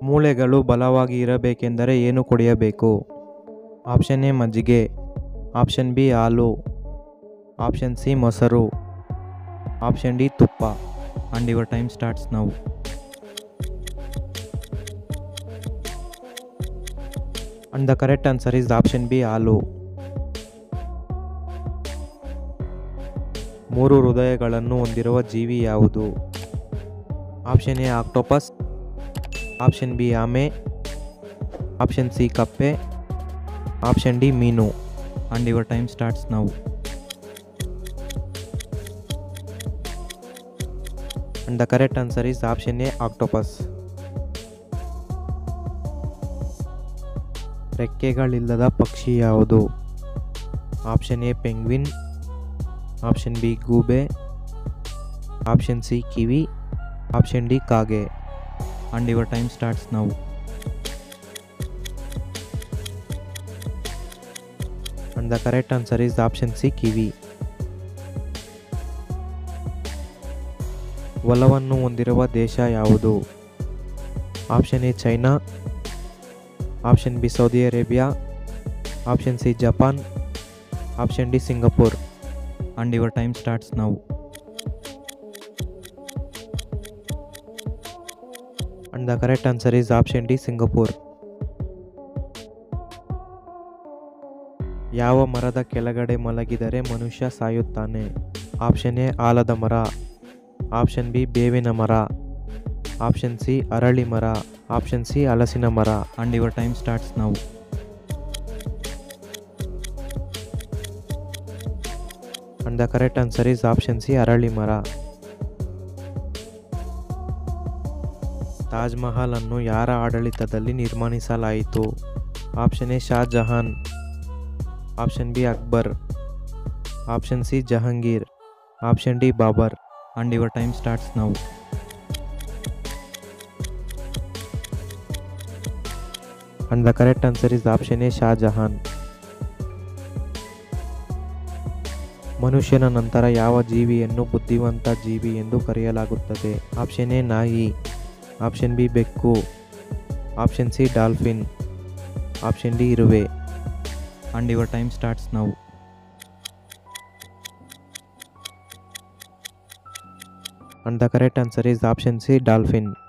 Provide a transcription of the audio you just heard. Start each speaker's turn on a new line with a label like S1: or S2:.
S1: ಮೂಳೆಗಳು ಬಲವಾಗಿ ಇರಬೇಕೆಂದರೆ ಏನು ಕುಡಿಯಬೇಕು ಆಪ್ಷನ್ ಎ ಮಜ್ಜಿಗೆ ಆಪ್ಷನ್ ಬಿ ಹಾಲು ಆಪ್ಷನ್ ಸಿ ಮೊಸರು ಆಪ್ಷನ್ ಡಿ ತುಪ್ಪ and your time starts now and the correct answer is option B ಹಾಲು ಮೂರು ಹೃದಯಗಳನ್ನು ಹೊಂದಿರುವ ಜೀವಿ ಯಾವುದು option A octopus option B ಆಮೆ ಆಪ್ಷನ್ ಸಿ ಕಪ್ಪೆ ಆಪ್ಷನ್ ಡಿ ಮೀನು and your time starts now and the correct answer is option A octopus ರೆಕ್ಕೆಗಳಿಲ್ಲದ ಪಕ್ಷಿ ಯಾವುದು option A penguin option B ಗೂಬೆ ಆಪ್ಷನ್ ಸಿ ಕಿವಿ ಆಪ್ಷನ್ ಡಿ ಕಾಗೆ and your time starts now and the correct answer is option C kiwi ಒಲವನ್ನು ಹೊಂದಿರುವ ದೇಶ ಯಾವುದು option A China option B Saudi Arabia option C Japan option D Singapore and your time starts now and the correct answer is option D Singapore ಯಾವ ಮರದ ಕೆಳಗಡೆ ಮಲಗಿದರೆ ಮನುಷ್ಯ ಸಾಯುತ್ತಾನೆ option A ಆಲದ ಮರ ಆಪ್ಷನ್ ಬಿ ಬೇವಿನ ಮರ ಆಪ್ಷನ್ ಸಿ ಅರಳಿ ಮರ ಆಪ್ಷನ್ ಸಿ ಹಲಸಿನ ಮರ and your time starts now and the correct answer is option C ಅರಳಿ ಮರ ತಾಜ್ ಮಹಲ್ ಅನ್ನು ಯಾರ ಆಡಳಿತದಲ್ಲಿ ನಿರ್ಮಾಣಿಸಲಾಯಿತು option A Shah Jahan option B Akbar option C Jahangir option D Babur and your time starts now and the correct answer is option A Shah Jahan ಮನುಷ್ಯನ ನಂತರ ಯಾವ ಜೀವಿಯನ್ನು ಬುದ್ಧಿವಂತ ಜೀವಿ ಎಂದು ಕರೆಯಲಾಗುತ್ತದೆ ಆಪ್ಷನ್ ಎ ನಾಯಿ ಆಪ್ಷನ್ ಬಿ ಬೆಕ್ಕು option C dolphin option D ಇರುವೆ and your time starts now and the correct answer is option C dolphin